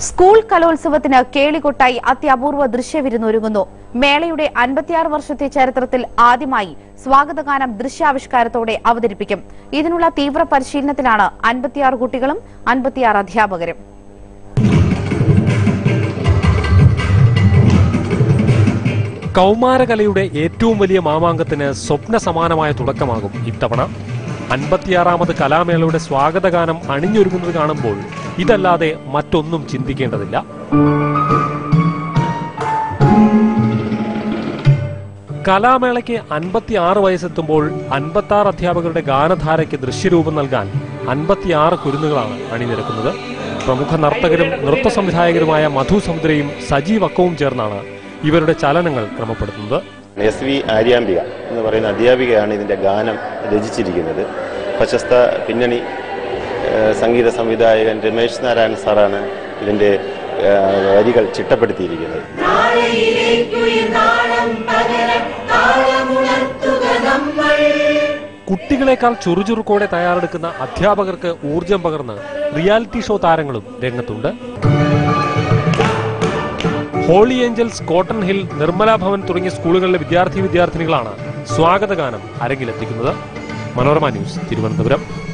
school കലോത്സവത്തിന് കേളികൊട്ടായി അത്യപൂർവ ദൃശ്യവിരുന്നൊരുങ്ങുന്നു മേളയുടെ അൻപത്തിയാറ് വർഷത്തെ ചരിത്രത്തിൽ ആദ്യമായി സ്വാഗതഗാനം ദൃശ്യാവിഷ്കാരത്തോടെ അവതരിപ്പിക്കും ഇതിനുള്ള തീവ്ര പരിശീലനത്തിലാണ് അൻപത്തിയാറ് കുട്ടികളും അൻപത്തിയാറ് അധ്യാപകരും കൗമാരകലയുടെ ഏറ്റവും വലിയ മാമാങ്കത്തിന് സ്വപ്ന സമാനമായ തുടക്കമാകും ഇത്തവണ അൻപത്തിയാറാമത് കലാമേളയുടെ സ്വാഗതഗാനം അണിഞ്ഞൊരുങ്ങുന്നത് കാണുമ്പോൾ ഇതല്ലാതെ മറ്റൊന്നും ചിന്തിക്കേണ്ടതില്ല കലാമേളയ്ക്ക് അൻപത്തിയാറ് വയസ്സെത്തുമ്പോൾ അൻപത്തി ആറ് അധ്യാപകരുടെ ഗാനധാരയ്ക്ക് ദൃശ്യരൂപം നൽകാൻ അൻപത്തിയാറ് കുരുന്നുകളാണ് അണിനിരക്കുന്നത് പ്രമുഖ നർത്തകരും നൃത്ത സംവിധായകരുമായ മധു സമുദ്രയും സജീവ് അക്കവും ചേർന്നാണ് ഇവരുടെ ചലനങ്ങൾ ക്രമപ്പെടുത്തുന്നത് എസ് വി ആര്യാംബിക എന്ന് പറയുന്ന അധ്യാപികയാണ് ഇതിൻ്റെ ഗാനം രചിച്ചിരിക്കുന്നത് പ്രശസ്ത പിന്നണി ഏഹ്, സംഗീത സംവിധായകൻ രമേശ് നാരായണൻ സാറാണ് ഇതിൻ്റെ ഏഹ്, വരികൾ ചിട്ടപ്പെടുത്തിയിരിക്കുന്നത് കുട്ടികളെക്കാൾ ചുറുചുറുക്കോടെ തയ്യാറെടുക്കുന്ന അധ്യാപകർക്ക് ഊർജം പകർന്ന് റിയാലിറ്റി ഷോ താരങ്ങളും രംഗത്തുണ്ട് Holy Angels Cotton Hill Nirmala Bhavan തുടങ്ങിയ സ്കൂളുകളിലെ വിദ്യാർത്ഥി വിദ്യാർത്ഥിനികളാണ് സ്വാഗതഗാനം അരങ്ങിലെത്തിക്കുന്നത് മനോരമ ന്യൂസ് തിരുവനന്തപുരം